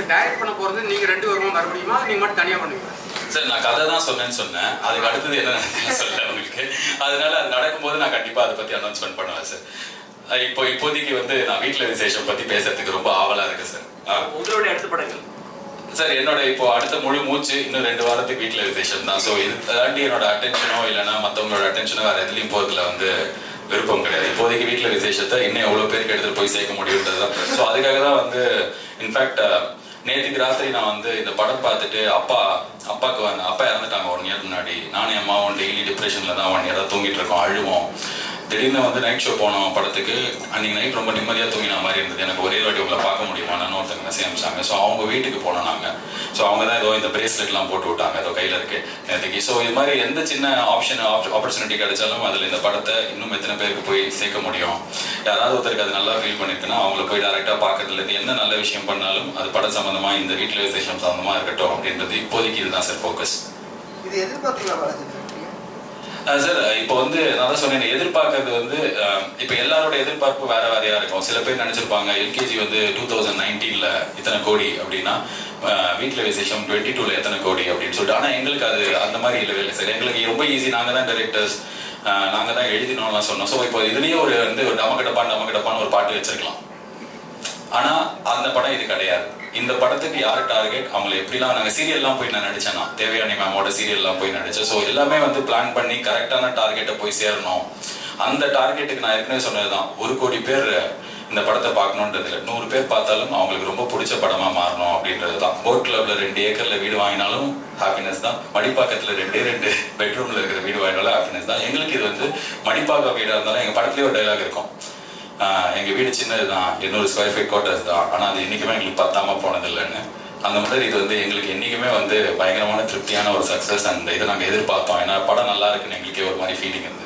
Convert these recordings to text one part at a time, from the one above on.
Direct பண்ண போறது நீங்க ரெண்டு பேரும் மறுபடியுமா நீங்க மட்டும் தனியா பண்ணுவீங்க சார் நான் கதை தான் சொன்னேன்னு சொன்னேன் அதுக்கு அடுத்தது என்ன நடக்குதுன்னு சொல்லல உங்களுக்கு அதனால அது நடக்கும்போது நான் கண்டிப்பா அதை பத்தி அனௌன்ஸ்மெண்ட் பண்ணுவேன் சார் அஹ் இப்போ இப்போதைக்கு வந்து நான் வீட்ல விசேஷம் பத்தி பேசுறதுக்கு ரொம்ப ஆவலா இருக்கு சார் ஆ. உங்களுடைய அடுத்த படங்கள் சார் என்னோட இப்போ அடுத்த முழு மூச்சு இன்னும் ரெண்டு வாரத்துக்கு வீட்ல விசேஷம் தான் ஸோ இது தாண்டி என்னோட அட்டென்ஷனோ இல்லைன்னா மற்றவங்களோட அட்டென்ஷனோ வேற எதுலையும் போறதுல வந்து விருப்பம் கிடையாது இப்போதைக்கு வீட்ல விசேஷத்தை இன்னும் எவ்வளவு பேருக்கு எடுத்துட்டு போய் சேர்க்க முடியுன்றது தான் ஸோ அதுக்காக தான் வந்து இன்ஃபேக்ட் நேற்றுக்கு ராத்திரி நான் வந்து இந்த படம் பார்த்துட்டு அப்பா அப்பாவுக்கு வந்து அப்பா இறந்துட்டாங்க ஒன் இயர் முன்னாடி நானும் என் அம்மாவும் டெய்லி டிப்ரெஷன்ல தான் ஒன் இயராக தூங்கிட்டு இருக்கோம் அழுவோம் திடீர்னு வந்து நைட் ஷோ போனோம் படத்துக்கு அன்னைக்கு நைட் ரொம்ப நிம்மதியாக தூங்கின மாதிரி இருந்தது எனக்கு ஒரே வாட்டி உங்களை பார்க்க முடியுமான்னு ஒருத்தங்க மெசேஜ் அனுப்பிச்சாங்க ஸோ அவங்க வீட்டுக்கு போனோம் நாங்கள் ஸோ அவங்க தான் ஏதோ இந்த பிரேஸ்லெட்லாம் போட்டு விட்டாங்க ஏதோ கையில் இருக்கு நேற்றுக்கு ஸோ இது மாதிரி எந்த சின்ன ஆப்ஷன் ஆப்பர்ச்சுனிட்டி கிடைச்சாலும் அதில் இந்த படத்தை இன்னும் எத்தனை பேருக்கு போய் சேர்க்க முடியும் யாராவது ஒருத்தருக்கு அது நல்லா ஃபீல் பண்ணிருக்குன்னா அவங்கள போய் டேரெக்டாக பார்க்கறதுலேருந்து என்ன நல்ல விஷயம் பண்ணாலும் அது படம் சம்மந்தமாக இந்த வீட்டில் விசேஷம் சம்மந்தமாக இருக்கட்டும் அப்படின்றது இப்போதைக்கு இதுதான் சார் ஃபோக்கஸ் இது எதிர்பார்த்தீங்களா பாலாஜி அஹ் சார் இப்போ வந்து நான் தான் சொன்னேன் எதிர்பார்க்கறது வந்து அஹ், இப்போ எல்லாரோட எதிர்பார்ப்பு வேற வேறையா இருக்கும் சில பேர் நினைச்சிருப்பாங்க எல்கேஜி வந்து டூ தௌசண்ட் நைன்டீன்ல இத்தனை கோடி அப்படின்னா அஹ், வீட்ல விசேஷம் டுவெண்ட்டி டூல எத்தனை கோடி அப்படின்னு சொல்லிட்டு ஆனா எங்களுக்கு அது அந்த மாதிரி இல்லவே இல்லை சார் எங்களுக்கு ரொம்ப ஈஸி நாங்க தான் டைரக்டர்ஸ் நாங்க தான் எழுதினோம்லாம் சொன்னோம் ஸோ இப்போ இதுலயே ஒரு வந்து ஒரு டமக்கடப்பான் டமக்கடப்பான்னு ஒரு பாட்டு வச்சிருக்கலாம் ஆனா அந்த படம் இது கிடையாது இந்த படத்துக்கு யார் டார்கெட் அவங்களை எப்படிலாம் நாங்க சீரியல்லாம் போய் நான் நடிச்சேனா தேவையான மேமோட சீரியல்லாம் போய் நடிச்சேன் ஸோ எல்லாமே வந்து பிளான் பண்ணி கரெக்டான டார்கெட்டை போய் சேரணும் அந்த டார்கெட்டுக்கு நான் ஏற்கனவே சொன்னதுதான் ஒரு கோடி பேர் இந்த படத்தை பார்க்கணுன்றது இல்லை நூறு பேர் பார்த்தாலும் அவங்களுக்கு ரொம்ப பிடிச்ச படமா மாறணும் அப்படின்றது தான் போட் கிளப்ல ரெண்டு ஏக்கர்ல வீடு வாங்கினாலும் ஹாப்பினஸ் தான் மடிப்பாக்கத்துல ரெண்டே ரெண்டு பெட்ரூம்ல இருக்கிற வீடு வாங்கினாலும் ஹாப்பினஸ் தான் எங்களுக்கு இது வந்து மடிப்பாக்க வீடா இருந்தாலும் எங்க படத்துலயே ஒரு டைலாக் இருக்கும் ஆஹ் எங்க வீடு சின்னது தான் எண்ணூறு ஸ்கொயர் ஃபீட் குவார்டர்ஸ் தான் ஆனா அது என்னைக்குமே எங்களுக்கு பத்தாம போனது இல்லைன்னு அந்த மாதிரி இது வந்து எங்களுக்கு என்னைக்குமே வந்து பயங்கரமான திருப்தியான ஒரு சக்சஸ் அந்த இதை நாங்க எதிர்பார்த்தோம் ஏன்னா படம் நல்லா இருக்குன்னு எங்களுக்கே ஒரு மாதிரி ஃபீலிங் இருந்தது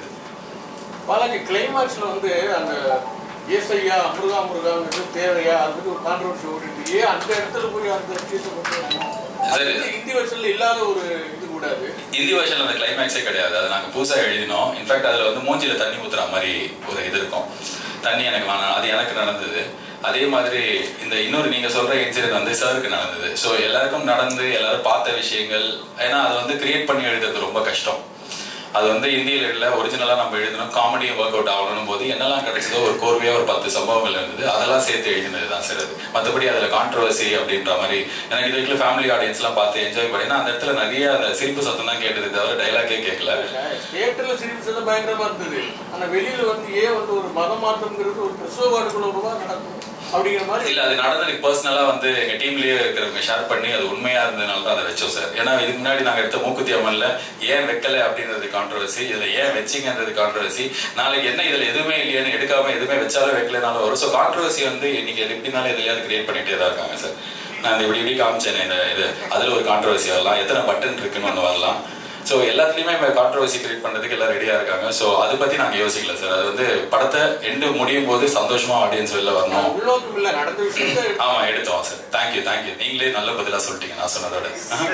பாலாஜி கிளைமாக்ஸ்ல வந்து அந்த ஏசையா முருகா முருகாங்கிறது தேவையா அது வந்து ஒரு கான்ட்ரவர்சி ஓடிட்டு ஏன் அந்த இடத்துல போய் அந்த விஷயத்தை கொண்டு வரணும்? அது சரி. வந்து இந்தி வருஷன்ல இல்லாத ஒரு இது கூடாது ஹிந்தி வருஷன்ல அந்த கிளைமேக்ஸே கிடையாது அது நாங்க புதுசா எழுதினோம் இன்ஃபேக்ட் அதுல வந்து மூஞ்சில தண்ணி ஊத்துற மாதிரி ஒரு இது இருக்கும் தண்ணி எனக்கு வேணாம் அது எனக்கு நடந்தது அதே மாதிரி இந்த இன்னொரு நீங்க சொல்ற இன்சிடென்ட் வந்து சாருக்கு நடந்தது ஸோ எல்லாருக்கும் நடந்து எல்லாரும் பார்த்த விஷயங்கள் ஏன்னா அது வந்து கிரியேட் பண்ணி எழுதுறது ரொம்ப கஷ்டம் அது வந்து இந்தியில இல்ல ஒரிஜினலா நம்ம எழுதணும் காமெடியும் ஒர்க் அவுட் ஆகணும் போது என்னெல்லாம் கிடைச்சதோ ஒரு கோர்வையா ஒரு பத்து சம்பவங்கள் இருந்தது அதெல்லாம் சேர்த்து எழுதினது தான் சார் அது மற்றபடி அதுல கான்ட்ரவர்சி அப்படின்ற மாதிரி எனக்கு இது வரைக்கும் ஃபேமிலி ஆடியன்ஸ் எல்லாம் பார்த்து என்ஜாய் பண்ணி ஏன்னா அந்த இடத்துல நிறைய அந்த சிரிப்பு சத்தம் தான் கேட்டது தவிர டைலாக்கே கேட்கல தியேட்டர்ல சிரிப்பு எல்லாம் பயங்கரமா இருந்தது ஆனா வெளியில வந்து ஏன் வந்து ஒரு மத மாற்றம்ங்கிறது ஒரு பிரசவ நடக்கும் அப்படிங்கிற மாதிரி இல்ல அது நடந்தது பர்சனலா வந்து எங்க டீம்லயே இருக்கிறவங்க ஷேர் பண்ணி அது உண்மையா இருந்ததுனால தான் அதை வச்சோம் சார் ஏன்னா இதுக்கு முன்னாடி நாங்க எடுத்த மூக்குத்தி அம்மன்ல ஏன் வைக்கல அப்படின்றது கான்ட்ரவர்சி இதுல ஏன் வச்சிங்கன்றது கான்ட்ரவர்சி நாளைக்கு என்ன இதுல எதுவுமே இல்லையேன்னு எடுக்காம எதுவுமே வச்சாலும் வைக்கலனாலும் வரும் ஸோ கான்ட்ரவர்சி வந்து இன்னைக்கு எது எப்படினாலும் எதுலையாவது கிரியேட் பண்ணிட்டே தான் இருக்காங்க சார் நான் இந்த இப்படி இப்படி காமிச்சேன் இந்த இது அதுல ஒரு கான்ட்ரவர்சி வரலாம் எத்தனை பட்டன் இருக்குன்னு ஒன்று வரலாம் ஸோ எல்லாத்துலேயுமே கான்ட்ரவர்சி கிரியேட் பண்ணுறதுக்கு எல்லாம் ரெடியாக இருக்காங்க ஸோ அதை பற்றி நாங்கள் யோசிக்கல சார் அது வந்து படத்தை எண்டு முடியும் போது சந்தோஷமா ஆடியன்ஸ் வெளில வரணும் உள்நோக்கம் இல்ல நடந்த விஷயத்த ஆமா எடுத்தோம் சார் தேங்க்யூ தேங்க்யூ நீங்களே நல்ல பதிலா சொல்லிட்டீங்க நான் சொன்னதோட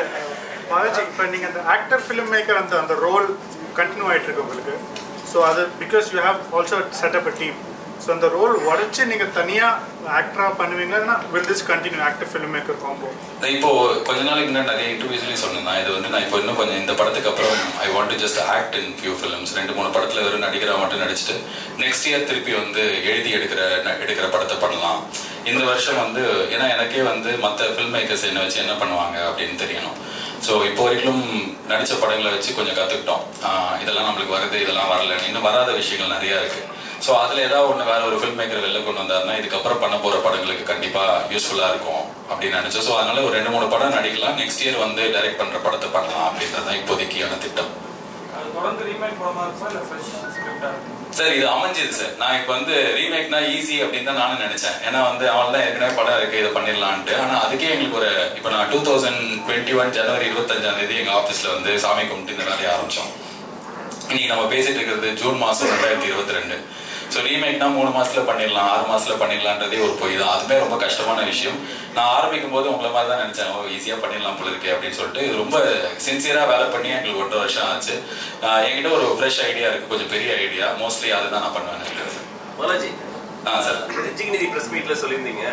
பாலாஜி இப்போ நீங்கள் அந்த ஆக்டர் ஃபிலிம் மேக்கர் அந்த அந்த ரோல் கண்டினியூ ஆயிட்டு இருக்கு உங்களுக்கு ஸோ அது because you have also set up a team so அந்த ரோல் உடச்சி நீங்கள் தனியாக ஆக்டராக பண்ணுவீங்கன்னா will this continue actor filmmaker combo இப்போ கொஞ்ச நாளைக்கு முன்னாடி நிறைய இன்டர்வியூஸ்லயும் சொன்னேன் நான் இது வந்து நான் இப்போ இன்னும் கொஞ்சம் இந்த படத்துக்கு அப்புறம் I want to just act in few films ரெண்டு மூணு படத்துல வெறும் நடிகரா மட்டும் நடிச்சுட்டு நெக்ஸ்ட் இயர் திருப்பி வந்து எழுதி எடுக்கிற ந- எடுக்கிற படத்தை பண்ணலாம் இந்த வருஷம் வந்து ஏன்னா எனக்கே வந்து மற்ற ஃபில்ம் மேக்கர்ஸ் என்ன வச்சு என்ன பண்ணுவாங்க அப்படின்னு தெரியணும் ஸோ இப்போ வரைக்கும் நடிச்ச படங்களை வச்சு கொஞ்சம் கற்றுக்கிட்டோம் இதெல்லாம் நம்மளுக்கு வருது இதெல்லாம் வரல இன்னும் வராத விஷயங்கள் நிறையா இருக்கு ஸோ அதில் ஏதாவது ஒன்று வேற ஒரு ஃபில்ம் மேக்கர் வெளில கொண்டு வந்தாருன்னா இதுக்கப்புறம் பண்ண போகிற படங்களுக்கு கண்டிப்பாக யூஸ்ஃபுல்லாக இருக்கும் அப்படின்னு நினச்சோம் ஸோ அதனால ஒரு ரெண்டு மூணு படம் நடிக்கலாம் நெக்ஸ்ட் இயர் வந்து டைரக்ட் பண்ணுற படத்தை பண்ணலாம் அப்படின்றது தான் இப்போதைக்கான திட்டம் அது தொடர்ந்து ரீமேக் படமா இருக்குமா இல்ல ஃப்ரெஷ் ஸ்கிரிப்டா இருக்குமா சார் இது அமைஞ்சது சார் நான் இப்போ வந்து ரீமேக்னா ஈஸி அப்படின்னு தான் நானும் நினைச்சேன் ஏன்னா வந்து அவன் தான் ஏற்கனவே படம் இருக்கு இதை பண்ணிடலான்ட்டு ஆனால் அதுக்கே எங்களுக்கு ஒரு இப்போ நான் டூ தௌசண்ட் டுவெண்ட்டி ஒன் ஜனவரி இருபத்தஞ்சாம் தேதி எங்கள் ஆஃபீஸில் வந்து சாமி கும்பிட்டு இந்த வேலையை ஆரம்பித்தோம் இன்னைக்கு நம்ம பேசிட்டு இருக்கிறது ஜூன் மாதம் ரெண்டாயிரத்தி இருபத்தி ரெண்டு ஸோ ரீமேக்னா மூணு மாசத்துல பண்ணிடலாம் ஆறு மாசத்துல பண்ணிடலான்றதே ஒரு பொய் தான் அதுமே ரொம்ப கஷ்டமான விஷயம் நான் ஆரம்பிக்கும் போது உங்களை மாதிரி தான் நினைச்சேன் ஓ ஈஸியா பண்ணிடலாம் போல இருக்கே அப்படின்னு சொல்லிட்டு இது ரொம்ப சின்சியரா வேலை பண்ணி எங்களுக்கு ஒன்றரை வருஷம் ஆச்சு ஆஹ் என்கிட்ட ஒரு ஃப்ரெஷ் ஐடியா இருக்கு கொஞ்சம் பெரிய ஐடியா மோஸ்ட்லி அதுதான் நான் பண்ணுவேன் நினைக்கிறேன் பாலாஜி ஆ சார் ரிஜிக் நிதி பிரஸ் மீட்ல சொல்லியிருந்தீங்க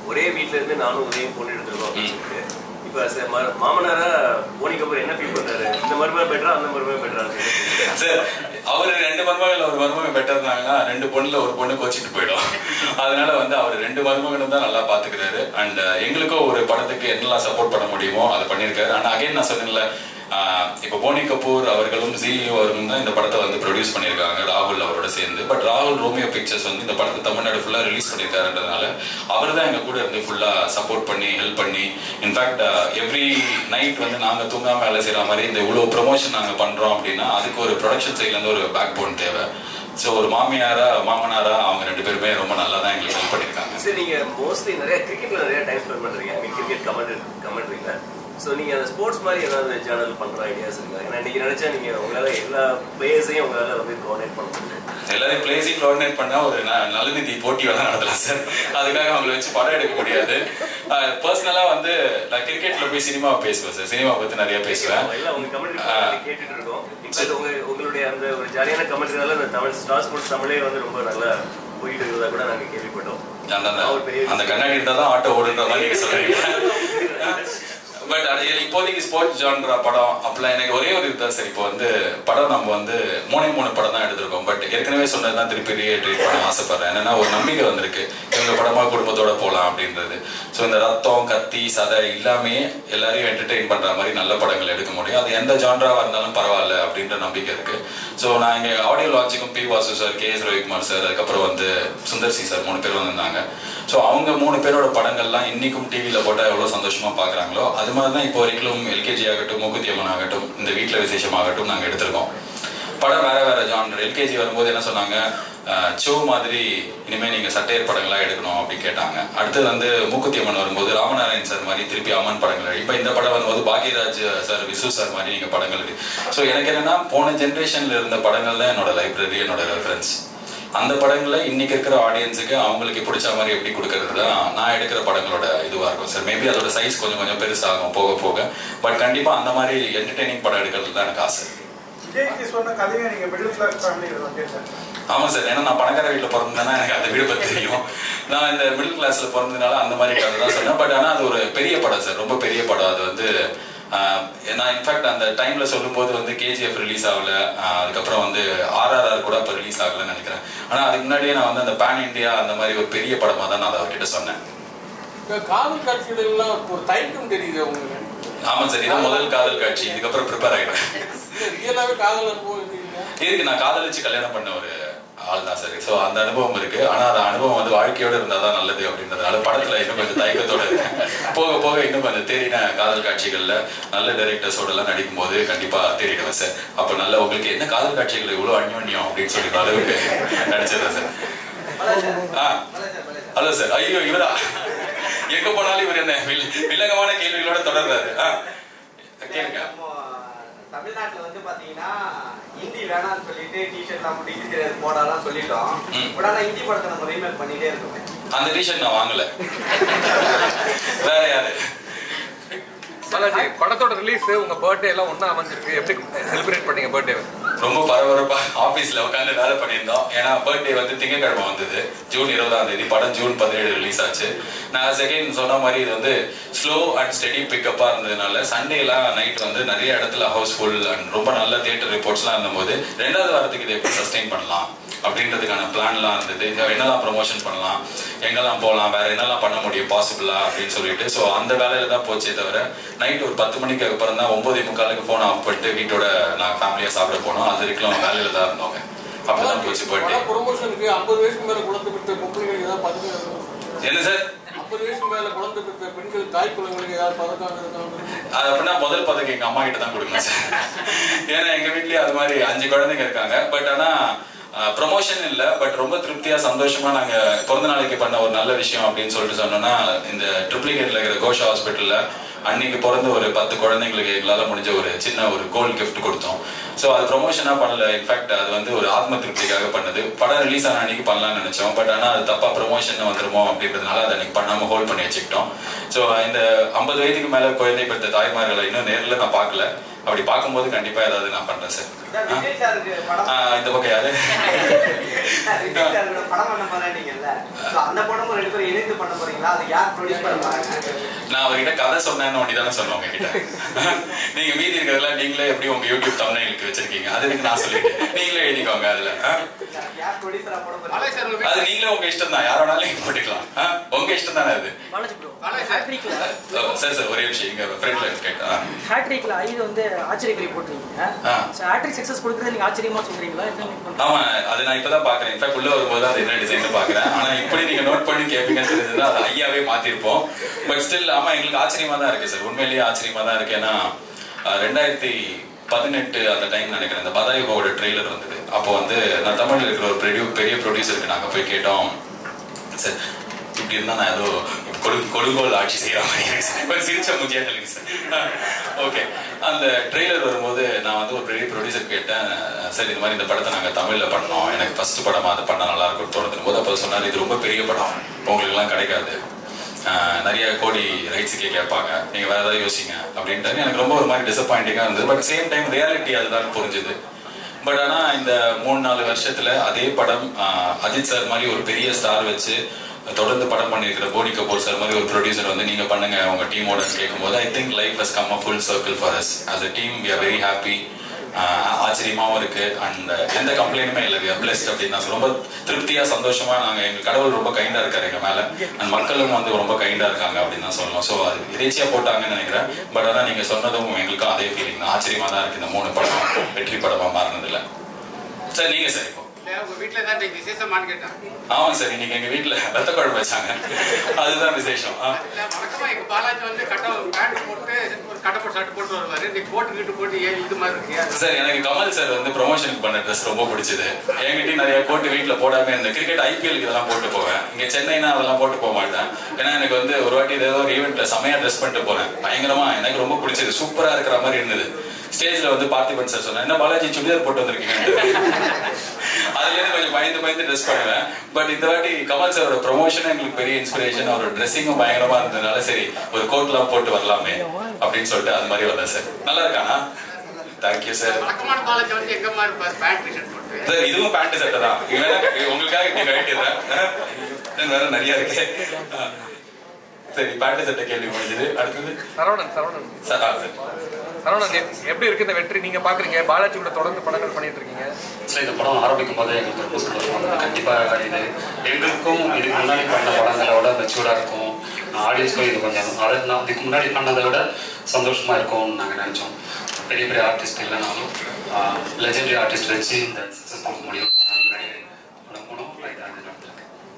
ஒரே வீட்ல இருந்து நானும் உதயம் பொண்ணு எடுத்துருக்கோம் அப்படின்னு சொல்லிட்டு இப்போ ச- ம- மாமனாரா போனி கபூர் என்ன ஃபீல் பண்றாரு இந்த மருமகன் பெட்டரா அந்த மருமகன் பெட்டரா சார் அவர் ரெண்டு மருமகள் ஒரு மருமகன் பெட்டர் இருந்தாங்கன்னா ரெண்டு பொண்ணுல ஒரு பொண்ணு கோச்சிட்டு போயிடும் அதனால வந்து அவர் ரெண்டு மருமகனும் தான் நல்லா பாத்துக்கிறாரு அண்ட் எங்களுக்கும் ஒரு படத்துக்கு என்னெல்லாம் சப்போர்ட் பண்ண முடியுமோ அதை பண்ணியிருக்காரு ஆனா அகைன் நான் சொன்னேன்ல ஆஹ் இப்போ போனி கபூர் அவர்களும் ஜிஇஓ அவர்களும் தான் இந்த படத்தை வந்து ப்ரொடியூஸ் பண்ணியிருக்காங்க ராகுல் அவரோட சேர்ந்து பட் ராகுல் ரோமியோ பிக்சர்ஸ் வந்து இந்த படத்தை தமிழ்நாடு ஃபுல்லாக ரிலீஸ் பண்ணியிருக்காருன்றதுனால அவர் தான் எங்கள் கூட இருந்து ஃபுல்லாக சப்போர்ட் பண்ணி ஹெல்ப் பண்ணி இன்ஃபேக்ட் எவ்ரி நைட் வந்து நாங்கள் தூங்காமல் வேலை செய்கிற மாதிரி இந்த இவ்வளோ ப்ரொமோஷன் நாங்கள் பண்ணுறோம் அப்படின்னா அதுக்கு ஒரு ப்ரொடக்ஷன் சைட்லேருந்து ஒரு பேக் போன் தேவை ஸோ ஒரு மாமியாரா மாமனாரா அவங்க ரெண்டு பேருமே ரொம்ப நல்லா தான் எங்களுக்கு ஹெல்ப் பண்ணியிருக்காங்க சரி நீங்க மோஸ்ட்லி நிறைய கிரிக்கெட்ல நிறைய டைம் ஸ்பெண்ட் பண்றீங்க ஐ மீன் கிரிக்கெட் கமெண்ட் கமெண்ட்ரிங்க ஸோ நீங்க அந்த ஸ்போர்ட்ஸ் மாதிரி ஏதாவது சேனல் பண்ற ஐடியாஸ் இருக்கா ஏன்னா இன்னைக்கு நினைச்சா நீங்க உங்களால எல்லா பிளேயர்ஸையும் உங்களால வந்து கோஆர்டினேட் பண்ண முடியும் எல்லாரையும் பிளேசிங் கோஆர்டினேட் பண்ணா ஒரு ந- நலநிதி போட்டி வேணா நடத்தலாம் சார் அதுக்காக அவங்கள வச்சு படம் எடுக்க முடியாது பர்சனலா வந்து நான் கிரிக்கெட்ல போய் சினிமா பேசுவேன் சார் சினிமா பத்தி நிறைய பேசுவேன் எல்லாம் உங்க கமெண்ட்ரி ஆ. கேட்டுட்டு இருக்கோம் இன்ஃபேக்ட் உங்க உங்களுடைய அந்த ஒரு ஜாலியான கமெண்ட்ரினால இந்த தமிழ் ஸ்டார் ஸ்போர்ட்ஸ் தமிழே வந்து ரொம்ப நல்லா போயிட்டு இருக்கிறதா கூட நாங்க கேள்விப்பட்டோம் அந்த அந்த- அவர் பெரிய அந்த கண்ணாடி இருந்தா தான் ஆட்டோ ஓடுன்ற மாதிரி நீங்க சொல்றீங்க பட் அது இப்போதைக்கு ஸ்போர்ட்ஸ் ஜான்ரா படம் அப்பெல்லாம் எனக்கு ஒரே ஒரு இதுதான் சார் இப்போ வந்து படம் நம்ம வந்து மூணே மூணு படம் தான் எடுத்திருக்கோம் பட் ஏற்கனவே சொன்னது தான் திருப்பி ரீஎட்ரேட் பண்ண ஆசைப்படுறேன் என்னன்னா ஒரு நம்பிக்கை வந்திருக்கு இவங்க படமா குடும்பத்தோட போகலாம் அப்படின்றது ஸோ இந்த ரத்தம் கத்தி சதை எல்லாமே எல்லாரையும் என்டர்டெயின் பண்ற மாதிரி நல்ல படங்கள் எடுக்க முடியும் அது எந்த ஜான்ராவா இருந்தாலும் பரவாயில்ல அப்படின்ற நம்பிக்கை இருக்கு ஸோ நான் இங்க ஆடியோ லான்ச்சுக்கும் P Vasu sir K S Ravikumar sir அதுக்கப்புறம் வந்து சுந்தர் சி சார் மூணு பேர் வந்திருந்தாங்க ஸோ அவங்க மூணு பேரோட படங்கள்லாம் இன்னைக்கும் டிவியில் போட்டால் எவ்வளோ சந்தோஷமா பார்க்குறாங்களோ அது மாதிரி தான் இப்போ வரைக்கும் எல்கேஜி ஆகட்டும் மூக்குத்தி அம்மன் ஆகட்டும் இந்த வீட்டில் விசேஷம் ஆகட்டும் நாங்கள் எடுத்திருக்கோம் படம் வேற வேற ஜான்டர் எல்கேஜி வரும்போது என்ன சொன்னாங்க சோ மாதிரி இனிமே நீங்க சட்டையர் படங்களா எடுக்கணும் அப்படின்னு கேட்டாங்க அடுத்தது வந்து மூக்குத்தி அம்மன் வரும்போது ராமநாராயண் சார் மாதிரி திருப்பி அம்மன் படங்கள் இப்போ இந்த படம் வரும்போது பாக்யராஜ் சார் விசு சார் மாதிரி நீங்க படங்கள் எடு ஸோ எனக்கு என்னன்னா போன ஜென்ரேஷன்ல இருந்த படங்கள் தான் என்னோட லைப்ரரி என்னோட ரெஃபரன்ஸ் அந்த படங்களை இன்னைக்கு இருக்கிற ஆடியன்ஸுக்கு அவங்களுக்கு பிடிச்ச மாதிரி எப்படி கொடுக்கறது தான் நான் எடுக்கிற படங்களோட இதுவாக இருக்கும் சார் மேபி அதோட சைஸ் கொஞ்சம் கொஞ்சம் பெருசாகும் போக போக பட் கண்டிப்பாக அந்த மாதிரி என்டர்டெய்னிங் படம் எடுக்கிறது தான் எனக்கு ஆசை விஜய்க்கு சொன்ன கதையை நீங்க மிடில் கிளாஸ் ஃபேமிலி கேட்டேன் ஆமா சார் ஏன்னா நான் பணக்கார வீட்டில் பிறந்தேன்னா எனக்கு அந்த வீடு பத்தி தெரியும் நான் இந்த மிடில் கிளாஸ்ல பிறந்ததுனால அந்த மாதிரி கதை தான் சொன்னேன் பட் ஆனால் அது ஒரு பெரிய படம் சார் ரொம்ப பெரிய படம் அது வந்து ஆஹ், நான் இன்ஃபேக்ட் அந்த டைம்ல சொல்லும்போது வந்து கேஜிஎஃப் ரிலீஸ் ஆகல ஆஹ், அதுக்கப்புறம் வந்து ஆர்ஆர்ஆர் கூட இப்போ ரிலீஸ் ஆகலன்னு நினைக்கிறேன் ஆனால் அதுக்கு முன்னாடியே நான் வந்து அந்த பேன் இந்தியா அந்த மாதிரி ஒரு பெரிய படமா தான் நான் அதை அவர்கிட்ட சொன்னேன் இந்த காதல் காட்சிகள் எல்லாம் ஒரு தயக்கம் தெரியுது உங்களுக்கு ஆமா சார் இதான் முதல் காதல் காட்சி இதுக்கப்புறம் ப்ரிப்பேர் ஆகிடுவேன் ரியலாவே காதல் அனுபவம் இது இல்லையா இருக்கு நான் காதலிச்சு கல்யாணம் பண்ண ஒரு ஆள் தான் சரி ஸோ அந்த அனுபவம் இருக்கு ஆனா அந்த அனுபவம் வந்து வாழ்க்கையோட இருந்தா தான் நல்லது அப்படின்றதுனால படத்துல இன்னும் கொஞ்சம் தயக்கத்தோட இருக்கேன் போக போக இன்னும் கொஞ்சம் தேறின காதல் காட்சிகள்ல நல்ல டைரக்டர்ஸோட எல்லாம் நடிக்கும் போது கண்டிப்பா தேறிடுவேன் சார் அப்ப நல்ல உங்களுக்கு என்ன காதல் காட்சிகள் இவ்வளவு அந்யோன்யம் அப்படின்னு சொல்லிடுற அளவுக்கு நடிச்சிடுறேன் சார் ஆ ஹலோ சார் ஐயோ இவரா எங்க போனாலும் இவர் என்ன வில்- வில்லங்கமான கேள்விகளோட தொடர்றாரு ஆ கேளுங்க நம்ம தமிழ்நாட்டுல வந்து பாத்தீங்கன்னா ஹிந்தி வேணாம்னு சொல்லிட்டு டிஷர்ட்லாம் போட்டு ஹிந்தி தெரியாது போடாலாம் சொல்லிட்டோம் ம். பட் ஆனா ஹிந்தி படத்தை நம்ம ரீமேக் பண்ணிட்டே இருக்கோம் அந்த டிஷர்ட் நான் வாங்கல வேற யாரு பாலாஜி படத்தோட ரிலீஸ் உங்க பர்த்டே எல்லாம் ஒண்ணா அமைஞ்சிருக்கு எப்படி செலிப்ரேட் பண்ணீங்க பர்த்டே ரொம்ப பரபரப்பா ஆபீஸ்ல உட்காந்து வேலை பண்ணியிருந்தோம் ஏன்னா பர்த்டே வந்து திங்கட்கிழமை வந்தது ஜூன் இருபதாம் தேதி படம் ஜூன் பதினேழு ரிலீஸ் ஆச்சு நான் செகண்ட் சொன்ன மாதிரி இது வந்து ஸ்லோ அண்ட் ஸ்டெடி பிக்கப்பாக இருந்ததுனால சண்டேலாம் நைட் வந்து நிறைய இடத்துல ஹவுஸ்ஃபுல் அண்ட் ரொம்ப நல்ல தியேட்டர் ரிப்போர்ட்ஸ்லாம் இருந்தபோது ரெண்டாவது வாரத்துக்கு இதை எப்படி சஸ்டெயின் பண்ணலாம் அப்படின்றதுக்கான பிளான்லாம் இருந்தது இதை என்னெல்லாம் ப்ரொமோஷன் பண்ணலாம் எங்கெல்லாம் போகலாம் வேற என்னெல்லாம் பண்ண முடியும் பாசிபிளா அப்படின்னு சொல்லிட்டு ஸோ அந்த வேலையில தான் போச்சே தவிர நைட் ஒரு பத்து மணிக்கு அப்புறம் தான் ஒன்பதே முக்காலுக்கு ஃபோன் ஆஃப் பண்ணிட்டு வீட்டோட நான் ஃபேமிலியாக சாப்பிட போனோம் அது வரைக்கும் வேலையில தான் இருந்தோங்க அப்படிதான் போச்சு பர்த்டே படம் ப்ரொமோஷனுக்கு ஐம்பது வயசுக்கு மேல குழந்தை பெற்ற பொம்பளைங்களுக்கு ஏதாவது பதக்கம் என்ன சார் ஐம்பது வயசுக்கு மேல குழந்தை பெற்ற பெண்கள் தாய் குழந்தைங்களுக்கு ஏதாவது பதக்கம் இருக்காங்க அது அப்படின்னா முதல் பதக்கம் எங்க அம்மா கிட்ட தான் கொடுக்கணும் சார் ஏன்னா எங்க வீட்லயே அது மாதிரி அஞ்சு குழந்தைங்க இருக்காங்க பட் ஆனா ப்ரொமோஷன் இல்ல பட் ரொம்ப திருப்தியா சந்தோஷமா நாங்க பிறந்த நாளைக்கு பண்ண ஒரு நல்ல விஷயம் அப்படின்னு சொல்லிட்டு சொன்னோம்னா இந்த ட்ரிப்ளிகேட்ல இருக்கிற கோஷா ஹாஸ்பிட்டல்ல அன்னைக்கு பிறந்த ஒரு பத்து குழந்தைங்களுக்கு எங்களால முடிஞ்ச ஒரு சின்ன ஒரு கோல்ட் gift கொடுத்தோம் ஸோ அது ப்ரொமோஷனாக பண்ணல இன்ஃபேக்ட் அது வந்து ஒரு ஆத்ம திருப்திக்காக பண்ணது படம் ரிலீஸ் ஆன அன்னைக்கு பண்ணலாம்னு நினைச்சோம் பட் ஆனால் அது தப்பா ப்ரொமோஷன் வந்துருமோ அப்படின்றதுனால அதை அன்னைக்கு பண்ணாம ஹோல்ட் பண்ணி வச்சுக்கிட்டோம் ஸோ இந்த ஐம்பது வயதுக்கு மேல குழந்தை பெற்ற தாய்மார்களை இன்னும் நேரில் நான் பார்க்கல அப்படி பார்க்கும்போது கண்டிப்பா ஏதாவது நான் பண்றேன் சார் சார் விஜய் சாருக்கு படம் ஆஹ் இந்த பக்கம் யாரு சார், விஜய் சாரோட படம் பண்ண போறேன்னீங்கல்ல So, அந்த படமும் ரெண்டு பேரும் இணைந்து பண்ண போறீங்களா அதை யார் ப்ரொடியூஸ் பண்ண போறாங்க நான் அவர்கிட்ட கதை சொன்னேன்னு ஒண்டி தானே சொன்னேன் உங்ககிட்ட நீங்க மீதி இருக்கிறதெல்லாம் நீங்களே எப்படி உங்க யூடியூப் தமிழ்க்கு வச்சிருக்கீங்க அது எனக்கு நான் சொல்லிட்டேன் நீங்களே எழுதிக்கோங்க அதுல ஆ? யார் ப்ரொடியூசரா போட போறீங்க பாலாஜி சார் உங்க அது வீட்டுல- நீங்களே உங்க இஷ்டம் தான் யார் வேணாலும் நீங்க போட்டுக்கலாம் ஆ? உங்க இஷ்டம் தானே அது பாலாஜி ப்ரோ பாலாஜி சார் ஹேட்ரிக்ல ஓ, சரி சார் ஒரே விஷயம் இங்க ஃப்ரெண்ட்ல கேட்டா ஹேட்ரிக்ல ஐது வந்து ஆச்சரியக்குறி போட்டிருக்கீங்க ஆ. ஸோ ஹேட்ரிக் சக்ஸஸ் கொடுக்குறது நீங்க ஆச்சரியமா சொல்றீங்களா என்ன மீன் பண்றீங்க ஆமா அது நான் இப்பதான் பாக்குறேன் இன்ஃபேக்ட் உள்ள வரும்போது அது என்ன டிசைன் பாக்குறேன் ஆனா இப்படி நீங்க நோட் பண்ணி கேட்பீங்கன்னு தெரிஞ்சதுன்னா அது ஐயாவே மாத்திருப்போம் பட் ஸ்டில் ஆமா எங்களுக்கு ஆச்சரியமா தான் இருக்கு சார் உண்மையிலேயே ஆச்சரியமா தான் இருக்கு ஏன்னா அஹ், ரெண்டாயிரத்தி பதினெட்டு அந்த டைம் நினைக்கிறேன் இந்த பதாயுகோட ட்ரெய்லர் வந்தது அப்போ வந்து நான் தமிழ்ல இருக்கிற ஒரு பெரிய பெரிய ப்ரொடியூசருக்கு நாங்க போய் கேட்டோம் சார் இப்படி இருந்தா நான் ஏதோ கொடு கொடுங்கோல் ஆட்சி செய்யற மாதிரி இருக்கு சார். கொஞ்சம் சிரிச்ச முஜியா இல்லைங்க சார் ஓகே அந்த ட்ரெய்லர் வரும்போது நான் வந்து ஒரு பெரிய ப்ரொடியூசர் கேட்டேன் சார் இது மாதிரி இந்த படத்தை நாங்கள் தமிழில் பண்ணோம் எனக்கு ஃபர்ஸ்ட் படமா அது பண்ணால் நல்லா இருக்கும்னு தோணுது போது அப்போ சொன்னார் இது ரொம்ப பெரிய படம் உங்களுக்குலாம் கிடைக்காது ஆஹ் நிறைய கோடி ரைட்ஸுக்கே கேட்பாங்க நீங்கள் வேற ஏதாவது யோசிங்க அப்படின்ட்டு எனக்கு ரொம்ப ஒரு மாதிரி டிசப்பாயிண்டிங்காக இருந்தது பட் சேம் டைம் ரியாலிட்டி அதுதான் புரிஞ்சுது பட் ஆனா இந்த மூணு நாலு வருஷத்துல அதே படம் ஆஹ், அஜித் சார் மாதிரி ஒரு பெரிய ஸ்டார் வச்சு தொடர்ந்து படம் பண்ணியிருக்கிற போனி கபூர் சார் மாதிரி ஒரு ப்ரொடியூசர் வந்து நீங்க பண்ணுங்க உங்க டீமோட கேட்கும்போது I think life has come a full circle for us as a team we are very happy ஆச்சரியமாவும் இருக்கு அண்ட் எந்த கம்ப்ளைண்ட்டுமே இல்லை வி ஆர் பிளஸ்ட் அப்படின்னு நான் ரொம்ப திருப்தியா சந்தோஷமா நாங்க எங்க கடவுள் ரொம்ப கைண்டா இருக்காரு எங்க மேல அண்ட் மக்களும் வந்து ரொம்ப கைண்டா இருக்காங்க அப்படின்னு தான் சொல்லணும் ஸோ அது எதேச்சியா போட்டாங்கன்னு நினைக்கிறேன் பட் ஆனா நீங்க சொன்னதும் எங்களுக்கும் அதே ஃபீலிங் தான் ஆச்சரியமா தான் இருக்கு இந்த மூணு படம் வெற்றி படமா மாறினதுல சார் நீங்க சார் இப்போ இல்ல, உங்க வீட்டுல தான் இன்னைக்கு விசேஷமான்னு கேட்டேன் ஆமாங்க சார் இன்னைக்கு எங்க வீட்டுல ரத்த குழம்பு வச்சாங்க அதுதான் விசேஷம் ஆ. இல்ல வழக்கமா எங்க பாலாஜி வந்து கட்ட பேண்ட் போட்டு ஒரு கட்டை போட்டு ஷர்ட் போட்டு வருவாரு நீ போட்டு கிட்டு போட்டு ஏன் இது மாதிரி இருக்கு சார் எனக்கு கமல் சார் வந்து ப்ரொமோஷனுக்கு பண்ண ட்ரெஸ் ரொம்ப பிடிச்சது என்கிட்டயும் நிறைய கோட்டு வீட்டில் போடாம இருந்தேன் கிரிக்கெட் ஐபிஎலுக்கு இதெல்லாம் போட்டு போவேன் இங்க சென்னைனா அதெல்லாம் போட்டு போக மாட்டேன் ஏன்னா எனக்கு வந்து ஒரு வாட்டி ஏதோ ஒரு ஈவெண்ட்ல செமையா ட்ரெஸ் பண்ணிட்டு போனேன் பயங்கரமா எனக்கு ரொம்ப பிடிச்சது சூப்பரா இருக்கிற மாதிரி இருந்தது ஸ்டேஜ்ல வந்து பார்த்திபன் சார் சொன்னேன் என்ன பாலாஜி சுடிதார் போட்டு வந்திருக்கீங்க அதுல இருந்து கொஞ்சம் பயந்து பயந்து ட்ரெஸ் பண்ணுவேன் பட் இந்த வாட்டி கமல் சாரோட ப்ரொமோஷன் எங்களுக்கு பெரிய இன்ஸ்பிரேஷன் அவரோட ட்ரெஸ்ஸிங்கும் பயங்கரமா இருந்ததுனால சரி ஒரு கோட்லாம் போட்டு வரலாமே அப்படின்னு சொல்லிட்டு அது மாதிரி வந்தேன் சார் நல்லா இருக்கானா தேங்க்யூ சார் வழக்கமான பாலாஜி வந்து எங்க மாதிரி இருப்பாரு பேண்ட் ஷர்ட் போட்டு சார் இதுவும் பேண்ட் சட்டை தான் இது வேணா உங்களுக்காக இப்படி கட்டிடுறேன் இன்னும் வேற நிறைய இருக்கு ஆ. சரி பேண்ட் சட்டை கேள்வி முடிஞ்சது அடுத்தது சரவணன் சரவணன் சார் ஆ, சார் சரவணன் எப்- எப்படி இருக்கு இந்த வெற்றி நீங்க பாக்குறீங்க பாலாஜி கூட தொடர்ந்து படங்கள் பண்ணிட்டு இருக்கீங்க ஆக்சுவலி இந்த படம் ஆரம்பிக்கும் போதே எங்களுக்கு ரொம்ப சந்தோஷமா இருந்தது கண்டிப்பாக இது எங்களுக்கும் இதுக்கு முன்னாடி பண்ண படங்களோட மெச்சூர்டாக இருக்கும் ஆடியன்ஸ்க்கும் இது கொஞ்சம் அது நான் இதுக்கு முன்னாடி பண்ணதை விட சந்தோஷமா இருக்கும்னு நாங்கள் நினச்சோம் பெரிய பெரிய ஆர்டிஸ்ட் இல்லைனாலும் லெஜெண்டரி ஆர்டிஸ்ட் வச்சு இந்த சக்ஸஸ் கொடுக்க முடியும் முன்னாடி படம் போனோம் ரைட் அது நடந்திருக்கு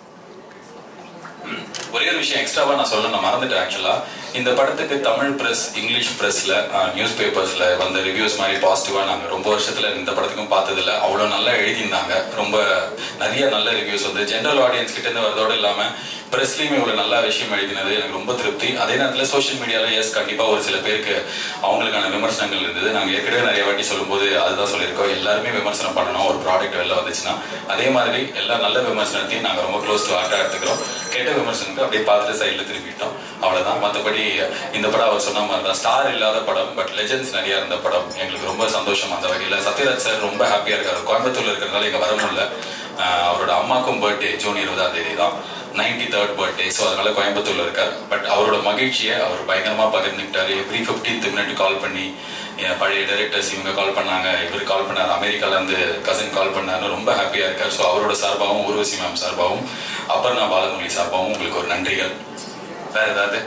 ஒரே ஒரு விஷயம் எக்ஸ்ட்ராவா நான் சொல்ல நான் மறந்துட்டேன் ஆக்சுவலா இந்த படத்துக்கு தமிழ் பிரஸ் இங்கிலீஷ் பிரஸ்ல நியூஸ் பேப்பர்ஸ்ல வந்த ரிவ்யூஸ் மாதிரி பாசிட்டிவா நாங்க ரொம்ப வருஷத்துல இந்த படத்துக்கும் பார்த்ததில்ல அவ்வளவு நல்லா எழுதியிருந்தாங்க ரொம்ப நிறைய நல்ல ரிவ்யூஸ் வந்து ஜென்ரல் ஆடியன்ஸ் கிட்ட இருந்து வரதோட இல்லாம பிரஸ்லயுமே இவ்வளவு நல்ல விஷயம் எழுதினது எனக்கு ரொம்ப திருப்தி அதே நேரத்துல சோஷியல் மீடியால எஸ் கண்டிப்பா ஒரு சில பேருக்கு அவங்களுக்கான விமர்சனங்கள் இருந்தது நாங்க ஏற்கனவே நிறைய வாட்டி சொல்லும்போது அதுதான் சொல்லியிருக்கோம் எல்லாருமே விமர்சனம் பண்ணணும் ஒரு ப்ராடக்ட் வெளில வந்துச்சுன்னா அதே மாதிரி எல்லா நல்ல விமர்சனத்தையும் நாங்க ரொம்ப க்ளோஸ் டு ஹார்ட்டா எடுத்துக்கிறோம் கெட்ட விமர்சனத்தை அப்படியே பார்த்துட்டு சைடில் திரும்பிட்டோம் அவ்வளவுதான் மற்றபடி இந்த படம் அவர் சொன்ன மாதிரி தான் ஸ்டார் இல்லாத படம் பட் லெஜெண்ட்ஸ் நிறைய இருந்த படம் எங்களுக்கு ரொம்ப சந்தோஷம் அந்த வகையில் சத்யராஜ் சார் ரொம்ப ஹாப்பியா இருக்காரு கோயம்புத்தூர்ல இருக்கிறதுனால இங்க வர முடியல ஆஹ் அவரோட அம்மாக்கும் பர்த்டே ஜூன் இருபதாம் தேதி தான் நைன்டி தேர்ட் பர்த்டே ஸோ அதனால கோயம்புத்தூர்ல இருக்கார் பட் அவரோட மகிழ்ச்சியை அவர் பயங்கரமா பகிர்ந்துக்கிட்டாரு எவ்ரி ஃபிஃப்டீன்த் மினிட் கால் பண்ணி என் பழைய டைரக்டர்ஸ் இவங்க கால் பண்ணாங்க இவர் கால் பண்ணார் அமெரிக்கால இருந்து கசின் கால் பண்ணாரு ரொம்ப ஹாப்பியா இருக்கார் ஸோ அவரோட சார்பாகவும் ஊர்வசி மேம் சார்பாகவும் அபர்ணா பாலமுரளி சார்பாகவும் உங்களுக்கு ஒரு நன்றிகள் வேற ஏதாவது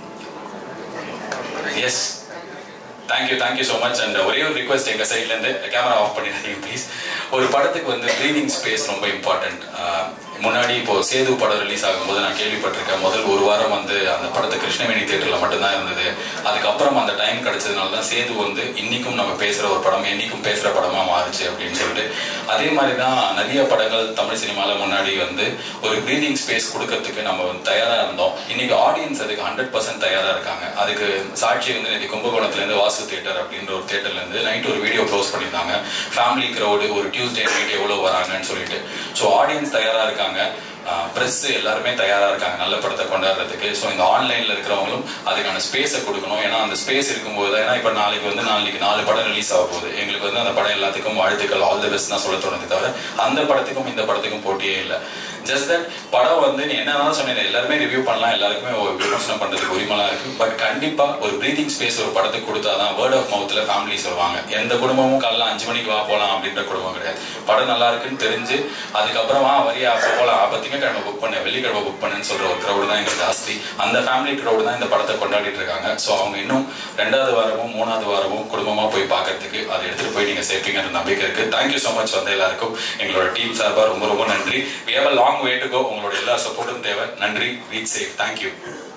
yes thank you thank you so much and ஒரே ஒரு ரிக்வஸ்ட் எங்கள் சைட்லேருந்து கேமரா ஆஃப் பண்ணிடுறீங்க ப்ளீஸ் ஒரு படத்துக்கு வந்து ப்ரீதிங் ஸ்பேஸ் ரொம்ப இம்பார்ட்டண்ட் முன்னாடி இப்போ சேது படம் ரிலீஸ் ஆகும்போது நான் கேள்விப்பட்டிருக்கேன் முதல் ஒரு வாரம் வந்து அந்த படத்தை கிருஷ்ணவேணி தேட்டரில் மட்டும்தான் இருந்தது அதுக்கப்புறம் அந்த டைம் கிடைச்சதுனால தான் சேது வந்து இன்னைக்கும் நம்ம பேசுகிற ஒரு படம் என்னைக்கும் பேசுகிற படமாக மாறுச்சு அப்படின்னு சொல்லிட்டு அதே மாதிரி தான் நிறைய படங்கள் தமிழ் சினிமாவில் முன்னாடி வந்து ஒரு ப்ரீதிங் ஸ்பேஸ் கொடுக்கறதுக்கு நம்ம வந்து தயாராக இருந்தோம் இன்னைக்கு ஆடியன்ஸ் அதுக்கு ஹண்ட்ரட் பர்சன்ட் தயாராக இருக்காங்க அதுக்கு சாட்சி வந்து இன்னைக்கு கும்பகோணத்துலேருந்து வாசு தேட்டர் அப்படின்ற ஒரு தேட்டர்லேருந்து நைட் ஒரு வீடியோ க்ளோஸ் பண்ணியிருந்தாங்க ஃபேமிலி க்ரௌடு ஒரு டியூஸ்டே நைட் எவ்வளோ வராங்கன்னு சொல்லிட்டு ஸோ ஆடியன்ஸ் தயாராக இருக்காங்க ப்ரெஸ் எல்லாருமே தயாரா இருக்காங்க நல்ல படத்தை கொண்டாடுறதுக்கு ஸோ இந்த ஆன்லைன்ல இருக்கிறவங்களும் அதுக்கான ஸ்பேஸை கொடுக்கணும் ஏன்னா அந்த ஸ்பேஸ் இருக்கும்போது தான் ஏன்னா இப்போ நாளைக்கு வந்து நாளைக்கு நாலு படம் ரிலீஸ் ஆக போகுது எங்களுக்கு வந்து அந்த படம் எல்லாத்துக்கும் வாழ்த்துக்கள் ஆல் தி பெஸ்ட் தான் சொல்ல தோணுது தவிர அந்த படத்துக்கும் இந்த படத்துக்கும் போட்டியே இல்லை ஜஸ்ட் தட் படம் வந்து நீ என்ன சொன்னேன் எல்லாருமே ரிவ்யூ பண்ணலாம் எல்லாருக்குமே ஒரு விமர்சனம் பண்றதுக்கு உரிமைலாம் இருக்கு பட் கண்டிப்பா ஒரு ப்ரீதிங் ஸ்பேஸ் ஒரு படத்துக்கு கொடுத்தாதான் வேர்ட் ஆஃப் மவுத்ல ஃபேமிலி சொல்லுவாங்க எந்த குடும்பமும் காலைல அஞ்சு மணிக்கு வா போலாம் அப்படின்ற குடும்பம் கிடையாது படம் நல்லா இருக்குன்னு தெரிஞ்சு அதுக்கப்புறமா வரியா அப்போ போலாம் அப்போ திங்கக்கிழமை புக் பண்ண வெள்ளிக்கிழமை புக் பண்ணுன்னு சொல்ற ஒரு க்ரௌடு தான் எங்களுக்கு ஜாஸ்தி அந்த ஃபேமிலி க்ரௌடு தான் இந்த படத்தை கொண்டாடிட்டு இருக்காங்க ஸோ அவங்க இன்னும் ரெண்டாவது வாரமும் மூணாவது வாரமும் குடும்பமா போய் பார்க்கறதுக்கு அதை எடுத்துட்டு போய் நீங்க சேர்ப்பீங்கன்ற நம்பிக்கை இருக்கு தேங்க்யூ ஸோ மச் வந்து எல்லாருக்கும் எங்களோட டீம் சார்பா ரொம்ப ரொம்ப நன்றி we have a long way to go உங்களோட எல்லா சப்போர்ட்டும் தேவை நன்றி ரீச் சேஃப் தேங்க்யூ